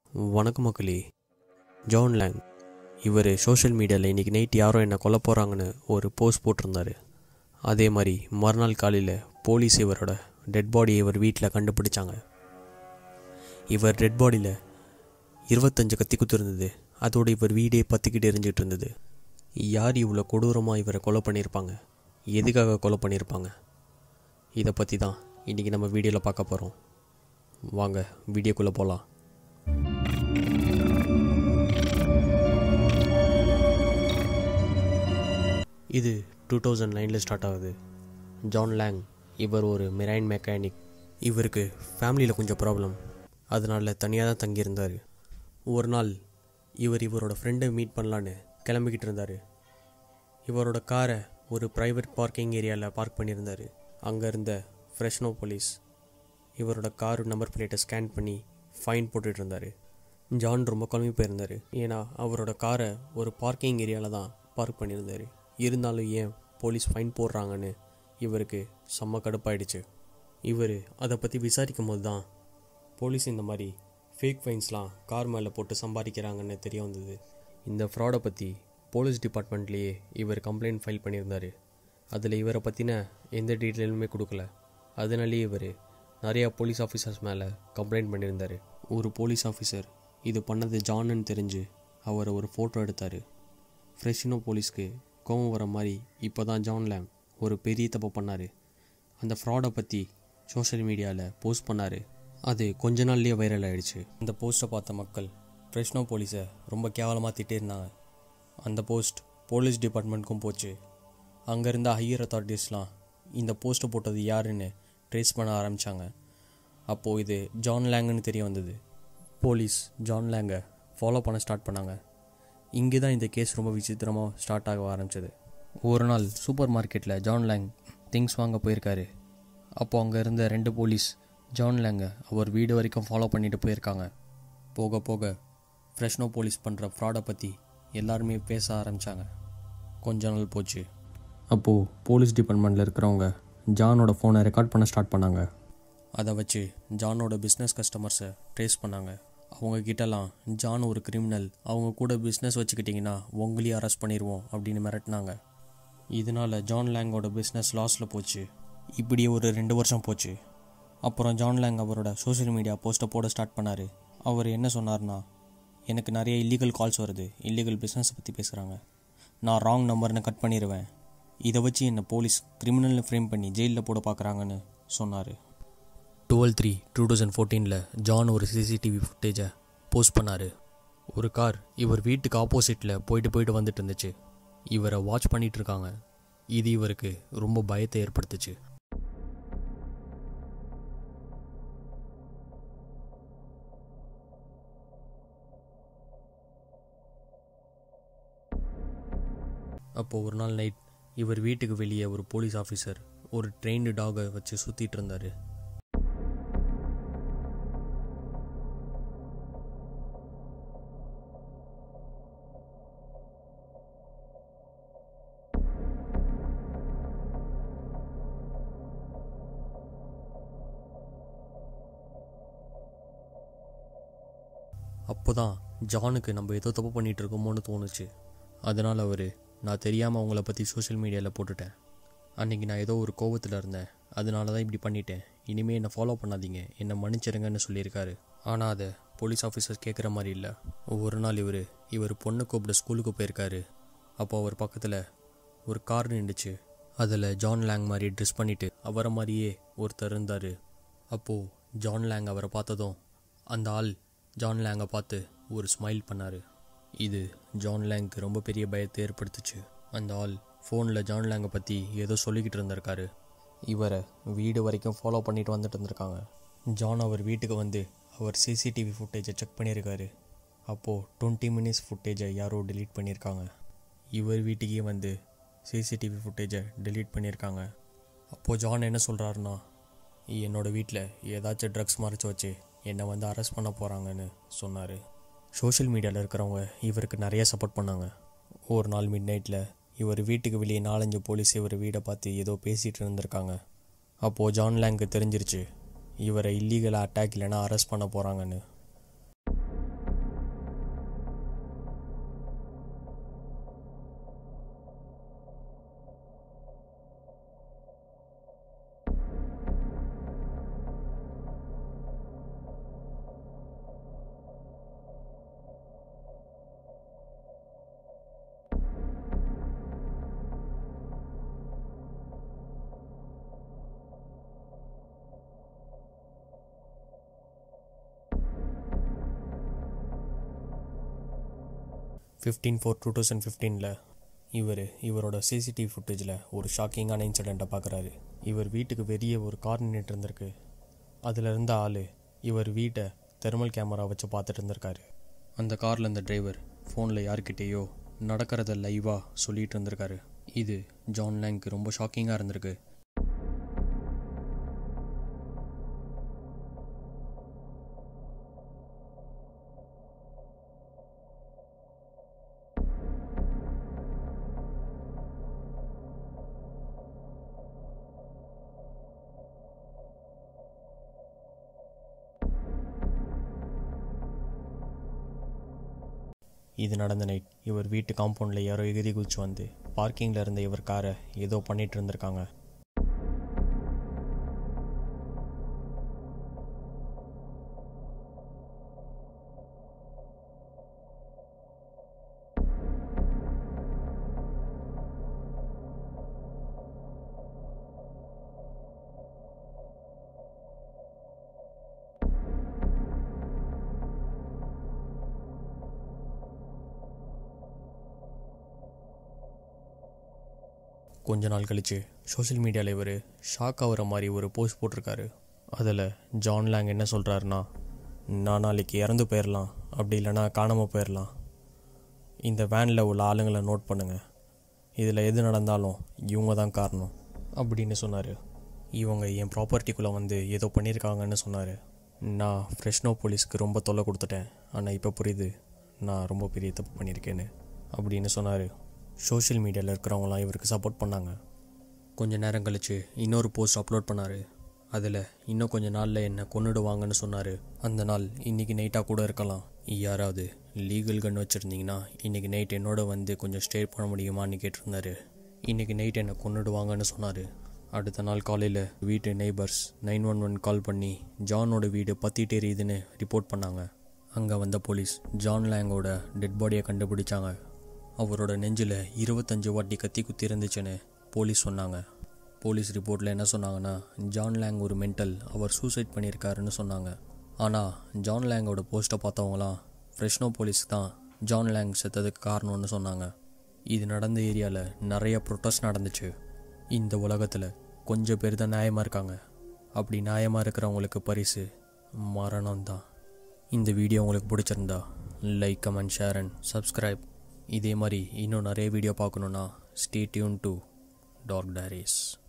வணக்கம் மக்களே John Lang இவர் சோஷியல் மீடியாவில் இன்றைக்கி நைட் யாரோ என்னை கொல்ல போகிறாங்கன்னு ஒரு போஸ்ட் போட்டிருந்தாரு அதே மாதிரி மறுநாள் காலையில் போலீஸ் இவரோட டெட் பாடியை இவர் வீட்டில் கண்டுபிடிச்சாங்க இவர் டெட் பாடியில் இருபத்தஞ்சு கத்தி குத்து இருந்தது அதோட இவர் வீடே பற்றிக்கிட்டு எரிஞ்சிட்டு இருந்தது யார் இவ்வளோ கொடூரமாக இவரை கொலை பண்ணியிருப்பாங்க எதுக்காக கொலை பண்ணியிருப்பாங்க இதை பற்றி தான் இன்றைக்கி நம்ம வீடியோவில் பார்க்க போகிறோம் வாங்க வீடியோக்குள்ளே போகலாம் இது டூ தௌசண்ட் நைனில் ஸ்டார்ட் ஆகுது ஜான் லேங் இவர் ஒரு மெரைன் மெக்கானிக் இவருக்கு ஃபேமிலியில் கொஞ்சம் ப்ராப்ளம் அதனால் தனியாக தான் தங்கியிருந்தார் ஒரு நாள் இவர் இவரோட ஃப்ரெண்டை மீட் பண்ணலான்னு கிளம்பிக்கிட்டு இருந்தார் இவரோட காரை ஒரு ப்ரைவேட் பார்க்கிங் ஏரியாவில் பார்க் பண்ணியிருந்தார் அங்கே இருந்த ஃப்ரெஷ்னோ போலீஸ் இவரோட கார் நம்பர் பிளேட்டை ஸ்கேன் பண்ணி ஃபைன் போட்டுட்டு இருந்தார் ஜான் ரொம்ப குழம்பி போயிருந்தார் ஏன்னா அவரோட காரை ஒரு பார்க்கிங் ஏரியாவில் தான் பார்க் பண்ணியிருந்தார் இருந்தாலும் ஏன் போலீஸ் ஃபைன் போடுறாங்கன்னு இவருக்கு செம்ம கடுப்பாயிடுச்சு இவர் அதை பற்றி விசாரிக்கும் போது தான் போலீஸ் இந்த மாதிரி ஃபேக் ஃபைன்ஸ்லாம் கார் மேலே போட்டு சம்பாதிக்கிறாங்கன்னு தெரிய வந்தது இந்த ஃப்ராடை பற்றி போலீஸ் டிபார்ட்மெண்ட்லேயே இவர் கம்ப்ளைண்ட் ஃபைல் பண்ணியிருந்தார் அதில் இவரை பற்றின எந்த டீட்டெயிலுமே கொடுக்கல அதனாலேயே இவர் நிறையா போலீஸ் ஆஃபீஸர்ஸ் மேலே கம்ப்ளைண்ட் பண்ணியிருந்தார் ஒரு போலீஸ் ஆஃபீஸர் இது பண்ணது ஜான்னு தெரிஞ்சு அவரை ஒரு ஃபோட்டோ எடுத்தார் ஃப்ரெஷ்னோ போலீஸ்க்கு கோவம் வர மாதிரி இப்போ தான் ஜான் லேம் ஒரு பெரிய தப்பு பண்ணார் அந்த ஃப்ராடை பற்றி சோஷியல் மீடியாவில் போஸ்ட் பண்ணார் அது கொஞ்ச நாள்லேயே வைரல் ஆயிடுச்சு இந்த போஸ்ட்டை பார்த்த மக்கள் ஃப்ரெஷ்னோ போலீஸை ரொம்ப கேவலமாக திட்டிருந்தாங்க அந்த போஸ்ட் போலீஸ் டிபார்ட்மெண்ட்க்கும் போச்சு அங்கே இருந்த ஹையர் அத்தாரிட்டிஸ்லாம் இந்த போஸ்ட்டை போட்டது யாருன்னு ட்ரேஸ் பண்ண ஆரம்பித்தாங்க அப்போது இது ஜான் லேங்குன்னு தெரிய வந்தது போலீஸ் ஜான் லேங்கை ஃபாலோ பண்ண ஸ்டார்ட் பண்ணாங்க இங்கே தான் இந்த கேஸ் ரொம்ப விசித்திரமாக ஸ்டார்ட் ஆக ஆரம்பிச்சது ஒரு நாள் சூப்பர் மார்க்கெட்டில் ஜான் லேங் திங்ஸ் வாங்க போயிருக்காரு அப்போது அங்கே இருந்த ரெண்டு போலீஸ் ஜான் லேங்கை அவர் வீடு வரைக்கும் ஃபாலோ பண்ணிட்டு போயிருக்காங்க போக போக ஃப்ரெஷ்னோ போலீஸ் பண்ணுற ஃப்ராடை பற்றி எல்லாருமே பேச ஆரம்பித்தாங்க கொஞ்ச நாள் போச்சு அப்போது போலீஸ் டிபார்ட்மெண்ட்டில் இருக்கிறவங்க ஜானோட ஃபோனை ரெக்கார்ட் பண்ண ஸ்டார்ட் பண்ணாங்க அதை வச்சு ஜானோட பிஸ்னஸ் கஸ்டமர்ஸை ட்ரேஸ் பண்ணாங்க அவங்க கிட்டலாம் ஜான் ஒரு கிரிமினல் அவங்க கூட பிஸ்னஸ் வச்சுக்கிட்டிங்கன்னா உங்களையும் அரெஸ்ட் பண்ணிடுவோம் அப்படின்னு மிரட்டினாங்க இதனால் ஜான் லேங்கோட பிஸ்னஸ் லாஸில் போச்சு இப்படியே ஒரு ரெண்டு வருஷம் போச்சு அப்புறம் ஜான் லேங் அவரோட சோஷியல் மீடியா போஸ்ட்டை போட ஸ்டார்ட் பண்ணார் அவர் என்ன சொன்னார்னா எனக்கு நிறைய இல்லீகல் கால்ஸ் வருது இல்லீகல் பிஸ்னஸை பற்றி பேசுகிறாங்க நான் ராங் நம்பர்னு கட் பண்ணிடுவேன் இதை வச்சு என்னை போலீஸ் கிரிமினல்னு ஃப்ரேம் பண்ணி ஜெயிலில் போட பார்க்குறாங்கன்னு சொன்னார் டுவெல் த்ரீ டூ தௌசண்ட் ஃபோர்டீனில் ஜான் ஒரு சிசிடிவி ஃபுட்டேஜை போஸ்ட் பண்ணார் ஒரு கார் இவர் வீட்டுக்கு ஆப்போசிட்டில் போயிட்டு போயிட்டு வந்துட்டு இருந்துச்சு இவரை வாட்ச் பண்ணிட்டு இருக்காங்க இது இவருக்கு ரொம்ப பயத்தை ஏற்படுத்துச்சு அப்போது ஒரு நாள் நைட் இவர் வீட்டுக்கு வெளியே ஒரு போலீஸ் ஆஃபீஸர் ஒரு ட்ரெயின்டு டாகை வச்சு சுற்றிட்டு இருந்தார் அப்போ தான் ஜானுக்கு நம்ம ஏதோ தப்பு பண்ணிகிட்டு இருக்கோமோன்னு தோணுச்சு அதனால் அவர் நான் தெரியாமல் அவங்கள பற்றி சோஷியல் மீடியாவில் போட்டுட்டேன் அன்றைக்கி நான் ஏதோ ஒரு கோவத்தில் இருந்தேன் அதனால தான் இப்படி பண்ணிட்டேன் இனிமேல் என்னை ஃபாலோ பண்ணாதீங்க என்னை மன்னிச்சிருங்கன்னு சொல்லியிருக்காரு ஆனால் அதை போலீஸ் ஆஃபீஸர்ஸ் கேட்குற மாதிரி இல்லை ஒரு நாள் இவர் இவர் பொண்ணு கூப்பிட ஸ்கூலுக்கு போயிருக்காரு அப்போ அவர் பக்கத்தில் ஒரு கார் நின்றுச்சு அதில் ஜான் லேங் மாதிரி ட்ரெஸ் பண்ணிவிட்டு அவரை மாதிரியே ஒருத்தர் இருந்தார் அப்போது ஜான் லேங் அவரை பார்த்ததும் அந்த ஆள் ஜான் லேங்கை பார்த்து ஒரு ஸ்மைல் பண்ணார் இது ஜான் லேங்க்கு ரொம்ப பெரிய பயத்தை ஏற்படுத்துச்சு அந்த ஆள் ஃபோனில் ஜான் லேங்கை பற்றி ஏதோ சொல்லிக்கிட்டு இருந்திருக்காரு இவரை வீடு வரைக்கும் ஃபாலோ பண்ணிட்டு வந்துட்டு இருந்திருக்காங்க ஜான் அவர் வீட்டுக்கு வந்து அவர் சிசிடிவி ஃபுட்டேஜை செக் பண்ணியிருக்காரு அப்போது டுவெண்ட்டி மினிட்ஸ் ஃபுட்டேஜை யாரோ delete பண்ணியிருக்காங்க இவர் வீட்டுக்கே வந்து சிசிடிவி ஃபுட்டேஜை delete பண்ணியிருக்காங்க அப்போது ஜான் என்ன சொல்கிறாருன்னா என்னோடய வீட்டில் ஏதாச்சும் ட்ரக்ஸ் மறைச்சு வச்சு என்னை வந்து அரெஸ்ட் பண்ண போகிறாங்கன்னு சொன்னார் சோஷியல் மீடியாவில் இருக்கிறவங்க இவருக்கு நிறைய சப்போர்ட் பண்ணாங்க ஒரு நாள் மிட் நைட்டில் இவர் வீட்டுக்கு வெளியே நாலஞ்சு போலீஸ் இவர் வீடை பார்த்து ஏதோ பேசிகிட்டு இருந்திருக்காங்க அப்போது ஜான் லேங்க்கு தெரிஞ்சிருச்சு இவரை இல்லீகலாக அட்டாக் இல்லைன்னா அரெஸ்ட் பண்ண போகிறாங்கன்னு ஃபிஃப்டீன் ஃபோர் டூ தௌசண்ட் ஃபிஃப்டீனில் இவர் இவரோட சிசிடிவி ஃபுட்டேஜில் ஒரு ஷாக்கிங்கான இன்சிடெண்ட்டை பார்க்குறாரு இவர் வீட்டுக்கு வெளியே ஒரு கார் நின்றுட்டு இருந்திருக்கு அதில் இருந்த ஆள் இவர் வீட்டை தெர்மல் கேமரா வச்சு பார்த்துட்டு இருந்திருக்காரு அந்த காரில் இருந்த டிரைவர் ஃபோனில் யார்கிட்டேயோ நடக்கிறத லைவாக சொல்லிட்டு இருந்திருக்காரு இது ஜான் லேங்க்கு ரொம்ப ஷாக்கிங்காக இருந்திருக்கு இது நடந்த நைட் இவர் வீட்டு காம்பவுண்டில் யாரோ எகிரி குதிச்சு வந்து பார்க்கிங்கில் இருந்த இவர் காரை ஏதோ பண்ணிட்டு இருந்திருக்காங்க கொஞ்ச நாள் கழிச்சு சோஷியல் மீடியாவில் இவர் ஷாக் ஆகிற மாதிரி ஒரு போஸ்ட் போட்டிருக்காரு அதில் ஜான் லேங் என்ன சொல்கிறாருன்னா நான் நாளைக்கு இறந்து போயிடலாம் அப்படி இல்லைன்னா காணாமல் போயிடலாம் இந்த வேனில் உள்ள ஆளுங்களை நோட் பண்ணுங்கள் இதில் எது நடந்தாலும் இவங்க தான் காரணம் அப்படின்னு சொன்னார் இவங்க என் ப்ராப்பர்ட்டிக்குள்ளே வந்து ஏதோ பண்ணியிருக்காங்கன்னு சொன்னார் நான் ஃப்ரெஷ்னோ போலீஸ்க்கு ரொம்ப தொல்லை கொடுத்துட்டேன் ஆனால் இப்போ புரியுது நான் ரொம்ப பெரிய தப்பு பண்ணியிருக்கேன்னு அப்படின்னு சொன்னார் சோஷியல் மீடியாவில் இருக்கிறவங்களாம் இவருக்கு சப்போர்ட் பண்ணாங்க கொஞ்ச நேரம் கழித்து இன்னொரு போஸ்ட் அப்லோட் பண்ணார் அதில் இன்னும் கொஞ்ச நாளில் என்னை கொன்னுடுவாங்கன்னு சொன்னார் அந்த நாள் இன்றைக்கி நைட்டாக கூட இருக்கலாம் யாராவது லீகல் கன் வச்சுருந்தீங்கன்னா இன்றைக்கி நைட் என்னோட வந்து கொஞ்சம் ஸ்டே பண்ண முடியுமான்னு கேட்டிருந்தாரு இன்றைக்கி நைட் என்னை கொன்னுடுவாங்கன்னு சொன்னார் அடுத்த நாள் காலையில் வீட்டு neighbours nine one one call பண்ணி ஜானோட வீடு பற்றிட்டு எரியுதுன்னு ரிப்போர்ட் பண்ணாங்க அங்கே வந்த போலீஸ் ஜான் லேங்கோட டெட் பாடியை கண்டுபிடிச்சாங்க அவரோட நெஞ்சில் இருபத்தஞ்சு வாட்டி கத்தி குத்தி இருந்துச்சுன்னு போலீஸ் சொன்னாங்க போலீஸ் ரிப்போர்ட்டில் என்ன சொன்னாங்கன்னா ஜான் லேங் ஒரு மென்டல் அவர் சூசைட் பண்ணியிருக்காருன்னு சொன்னாங்க ஆனால் ஜான் லேங்கோட போஸ்ட்டை பார்த்தவங்களாம் ஃப்ரெஷ்னோ போலீஸ் தான் ஜான் லேங் செத்ததுக்கு காரணம்னு சொன்னாங்க இது நடந்த ஏரியாவில் நிறைய ப்ரொட்டஸ்ட் நடந்துச்சு இந்த உலகத்தில் கொஞ்சம் பேர் தான் நியாயமாக இருக்காங்க அப்படி நியாயமாக இருக்கிறவங்களுக்கு பரிசு மரணம் தான் இந்த வீடியோ உங்களுக்கு பிடிச்சிருந்தா like comment share and subscribe இதே மாதிரி இன்னும் நிறைய வீடியோ பார்க்கணுன்னா stay tuned to dark diaries